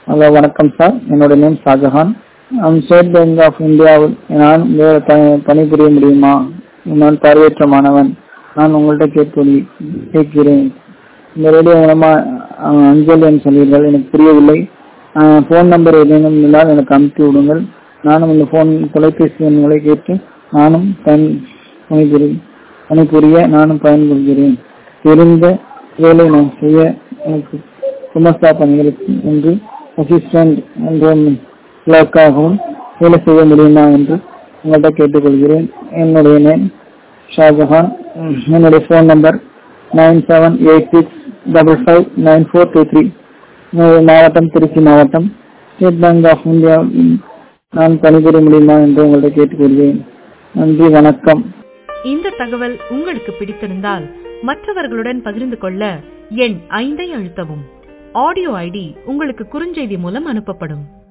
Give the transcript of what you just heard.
hello வணக்கம் sir என்னோட name Shajahan state bank of இந்தியாவில் நான் வேறு ப- பணிபுரிய முடியுமா நான் பார்வையற்ற மாணவன் நான் உங்கள்கிட்ட கேட்பது கேட்கிறேன் இந்த ரேடியோ மூலமா அஹ், அஞ்சல் எண் சொன்னீர்கள் எனக்கு புரியவில்லை ஃபோன் நம்பர் ஏதேனும் இருந்தால் எனக்கு அனுப்பி விடுங்கள் நானும் இந்த ஃபோன் தொலைபேசி எண்களை கேட்டு நானும் பயன் பணிபுரி பணிபுரிய நானும் பயன்படுகிறேன் தெரிந்த வேலை நான் செய்ய எனக்கு குமஸ்தா பணிகளுக்கு என்று அசிஸ்டன்ட் என்ற கிளர்க்காகவும் வேலை செய்ய முடியுமா என்று உங்கள்கிட்ட கேட்டுக்கொள்கிறேன் என்னுடைய நேம் ஷாஜஹான் உம், என்னுடைய phone number nine seven eight six double five nine four two three மாவட்டம் திருச்சி மாவட்டம் state bank of India um, நான் பணிபுரிய முடியுமா என்று உங்கள்கிட்ட கேட்டுக்கொள்கிறேன் நன்றி வணக்கம் இந்த தகவல் உங்களுக்கு பிடித்திருந்தால் மற்றவர்களுடன் பகிர்ந்து கொள்ள எண் ஐந்தை அழுத்தவும் ஆடியோ ஐடி உங்களுக்கு குறுஞ்செய்தி மூலம் அனுப்பப்படும்